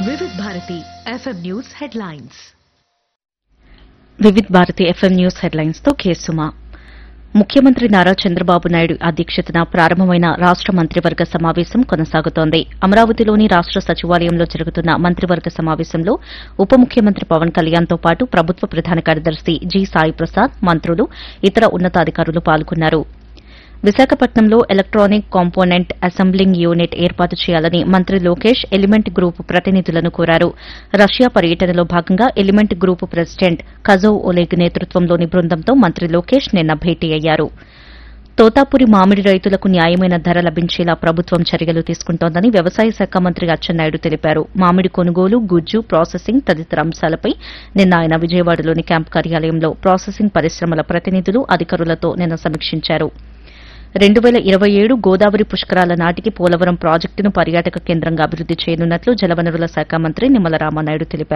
Vividh Bharati FM news headlines Vividh Bharati FM news headlines తో కేసుమా ముఖ్యమంత్రి నారా చంద్రబాబు నాయుడు అధ్యక్షతన ప్రారంభమైన రాష్ట మంత్రివర్గ సమావేశం కొనసాగుతోంది అమరావతిలోని రాష్ట సచివాలయంలో జరుగుతున్న మంత్రివర్గ సమావేశంలో ఉప ముఖ్యమంత్రి పవన్ కళ్యాణ్తో పాటు ప్రభుత్వ ప్రధాన కార్యదర్శి జి సాయి ప్రసాద్ మంత్రులు ఇతర ఉన్నతాధికారులు పాల్గొన్నారు విశాఖపట్నంలో ఎలక్ట్రానిక్ కాంపోనెంట్ అసెంబ్లింగ్ యూనిట్ ఏర్పాటు చేయాలని మంత్రి లోకేష్ ఎలిమెంట్ గ్రూప్ ప్రతినిధులను కోరారు రష్యా పర్యటనలో భాగంగా element group president Kazov Oleg నేతృత్వంలోని బృందంతో మంత్రి లోకేష్ నిన్న భేటీ అయ్యారు తోతాపురి మామిడి రైతులకు న్యాయమైన ధర లభించేలా ప్రభుత్వం చర్యలు తీసుకుంటోందని వ్యవసాయ శాఖ మంత్రి అచ్చెన్నాయుడు తెలిపారు మామిడి కొనుగోలు గుజ్జు ప్రాసెసింగ్ తదితర అంశాలపై నిన్న ఆయన విజయవాడలోని క్యాంపు కార్యాలయంలో ప్రాసెసింగ్ పరిశ్రమల ప్రతినిధులు అధికారులతో నిన్న సమీక్షించారు రెండు వేల ఇరవై ఏడు గోదావరి పుష్కరాల నాటికి పోలవరం ప్రాజెక్టును పర్యాటక కేంద్రంగా అభివృద్ది చేయనున్నట్లు జలవనరుల శాఖ మంత్రి నిమ్మల రామానాయుడు తెలిపారు